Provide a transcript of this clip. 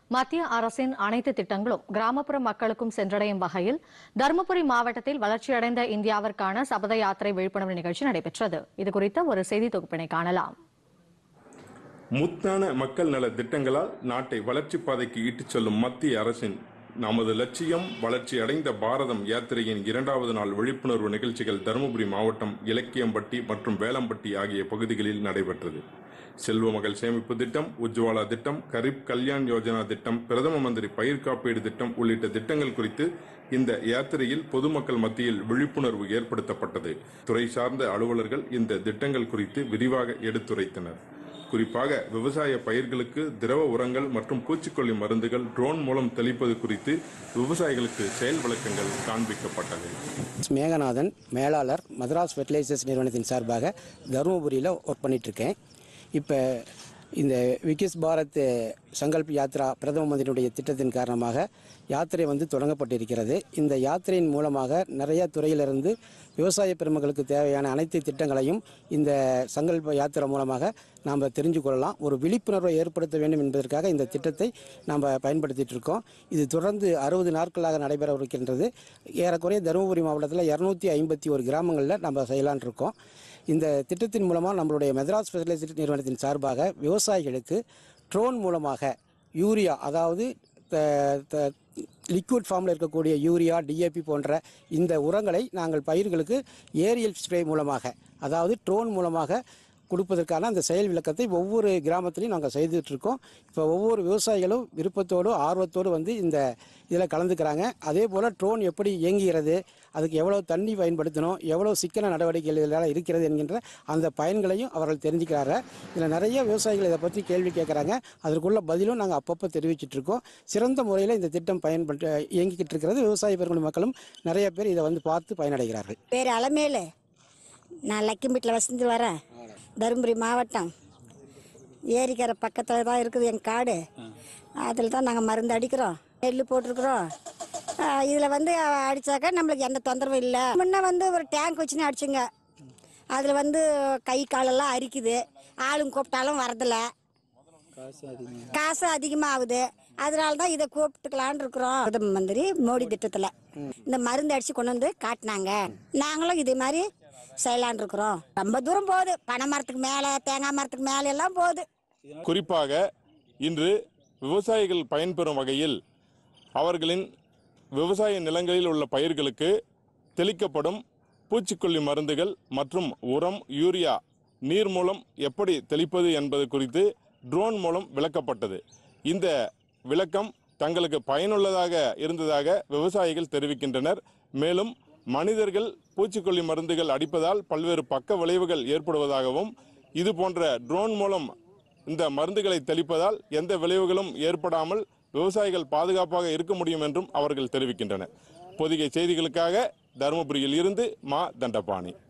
மத்திய அரசின் அனைத்து திட்டங்களும் கிராமப்புற மக்களுக்கும் சென்றடையும் வகையில் தருமபுரி மாவட்டத்தில் வளர்ச்சியடைந்த இந்தியாவிற்கான சபத யாத்திரை விழிப்புணர்வு நிகழ்ச்சி நடைபெற்றது இதுகுறித்த ஒரு செய்தி தொகுப்பினை காணலாம் முத்தான மக்கள் நல திட்டங்களால் நாட்டை வளர்ச்சி பாதைக்கு இட்டுச் செல்லும் மத்திய அரசின் நமது லட்சியம் வளர்ச்சி அடைந்த பாரதம் யாத்திரையின் இரண்டாவது நாள் விழிப்புணர்வு நிகழ்ச்சிகள் தருமபுரி மாவட்டம் இலக்கியம்பட்டி மற்றும் வேலம்பட்டி ஆகிய பகுதிகளில் நடைபெற்றது செல்வ மகள் சேமிப்பு திட்டம் உஜ்வாலா திட்டம் கரீப் கல்யாண் யோஜனா திட்டம் பிரதம மந்திரி பயிர் காப்பீடு திட்டம் உள்ளிட்ட திட்டங்கள் குறித்து இந்த யாத்திரையில் பொதுமக்கள் மத்தியில் விழிப்புணர்வு ஏற்படுத்தப்பட்டது துறை சார்ந்த அலுவலர்கள் இந்த திட்டங்கள் குறித்து விரிவாக எடுத்துரைத்தனர் குறிப்பாக விவசாய பயிர்களுக்கு திரவ உரங்கள் மற்றும் பூச்சிக்கொல்லி மருந்துகள் ட்ரோன் மூலம் தெளிப்பது குறித்து விவசாயிகளுக்கு செயல் விளக்கங்கள் காண்பிக்கப்பட்டது மேகநாதன் மேலாளர் மதராஸ் ஃபெர்டிலைசர்ஸ் நிறுவனத்தின் சார்பாக தருமபுரியில் ஒர்க் பண்ணிட்டு இருக்கேன் இப்போ இந்த விகிஸ் பாரத் சங்கல்ப் யாத்ரா பிரதம மந்திரியுடைய திட்டத்தின் காரணமாக யாத்திரை வந்து தொடங்கப்பட்டிருக்கிறது இந்த யாத்திரையின் மூலமாக நிறைய துறையிலிருந்து விவசாய பெருமக்களுக்கு தேவையான அனைத்து திட்டங்களையும் இந்த சங்கல்ப யாத்திரை மூலமாக நாம் தெரிஞ்சு கொள்ளலாம் ஒரு விழிப்புணர்வை ஏற்படுத்த வேண்டும் என்பதற்காக இந்த திட்டத்தை நாம் பயன்படுத்திட்டு இருக்கோம் இது தொடர்ந்து அறுபது நாட்களாக நடைபெறவிருக்கின்றது ஏறக்குறைய தருமபுரி மாவட்டத்தில் இரநூத்தி ஐம்பத்தி ஒரு கிராமங்களில் நம்ம செய்யலான் இருக்கோம் இந்த திட்டத்தின் மூலமாக நம்மளுடைய மெட்ராஸ் ஃபெர்டிலைசர் நிறுவனத்தின் சார்பாக விவசாயிகளுக்கு ட்ரோன் மூலமாக யூரியா அதாவது லிக்விட் ஃபார்மில் இருக்கக்கூடிய யூரியா டிஏபி போன்ற இந்த உரங்களை நாங்கள் பயிர்களுக்கு ஏரியல் ஸ்ப்ரே மூலமாக அதாவது ட்ரோன் மூலமாக கொடுப்பதற்கான அந்த செயல் விளக்கத்தை ஒவ்வொரு கிராமத்திலையும் நாங்கள் செய்துட்டு இருக்கோம் இப்போ ஒவ்வொரு விவசாயிகளும் விருப்பத்தோடு ஆர்வத்தோடு வந்து இந்த இதில் கலந்துக்கிறாங்க அதே போல் ட்ரோன் எப்படி இயங்குகிறது அதுக்கு எவ்வளோ தண்ணி பயன்படுத்தணும் எவ்வளோ சிக்கன நடவடிக்கைகள் இதெல்லாம் இருக்கிறது என்கின்ற அந்த பயன்களையும் அவர்கள் தெரிஞ்சுக்கிறாங்க இதில் நிறைய விவசாயிகள் இதை பற்றி கேள்வி கேட்குறாங்க அதற்குள்ள பதிலும் நாங்கள் அப்பப்போ தெரிவிச்சிட்டு இருக்கோம் சிறந்த முறையில் இந்த திட்டம் பயன்பட்டு இயங்கிக்கிட்டு இருக்கிறது விவசாய பெருங்குடி மக்களும் நிறைய பேர் இதை வந்து பார்த்து பயனடைகிறார்கள் பேர் அலமேலு நான் லக்கிம்பீட்டில் வசந்து வரேன் தருமபுரி மாவட்டம் ஏரிக்கரை பக்கத்தில் தான் இருக்குது எங்கள் காடு அதில் தான் நாங்கள் மருந்து அடிக்கிறோம் நெல் போட்டிருக்கிறோம் இதில் வந்து அடித்தாக்கா நம்மளுக்கு எந்த தொந்தரவும் இல்லை முன்ன வந்து ஒரு டேங்க் வச்சுன்னு அடிச்சுங்க அதில் வந்து கை காலெல்லாம் அரிக்குது ஆளுங்க கூப்பிட்டாலும் வரதில்ல காசு அதிகமாகுது அதனால தான் இதை கூப்பிட்டுக்கலான்னு இருக்கிறோம் பிரதம மந்திரி மோடி திட்டத்தில் இந்த மருந்து அடிச்சு கொண்டு வந்து காட்டினாங்க நாங்களும் இதே மாதிரி செய்யலான் இருக்கிறோம் ரொம்ப தூரம் போகுது பனை மரத்துக்கு மேலே தேங்காய் மரத்துக்கு மேலே எல்லாம் போகுது குறிப்பாக இன்று விவசாயிகள் பயன்பெறும் வகையில் அவர்களின் விவசாய நிலங்களில் உள்ள பயிர்களுக்கு தெளிக்கப்படும் பூச்சிக்கொல்லி மருந்துகள் மற்றும் உரம் யூரியா நீர் மூலம் எப்படி தெளிப்பது என்பது குறித்து ட்ரோன் மூலம் விளக்கப்பட்டது இந்த விளக்கம் தங்களுக்கு பயனுள்ளதாக இருந்ததாக விவசாயிகள் தெரிவிக்கின்றனர் மேலும் மனிதர்கள் பூச்சிக்கொல்லி மருந்துகள் அடிப்பதால் பல்வேறு பக்க விளைவுகள் ஏற்படுவதாகவும் இது போன்ற ட்ரோன் மூலம் இந்த மருந்துகளை தெளிப்பதால் எந்த விளைவுகளும் ஏற்படாமல் விவசாயிகள் பாதுகாப்பாக இருக்க முடியும் என்றும் அவர்கள் தெரிவிக்கின்றனர் பொதிகை செய்திகளுக்காக தருமபுரியில் இருந்து மா தண்டபாணி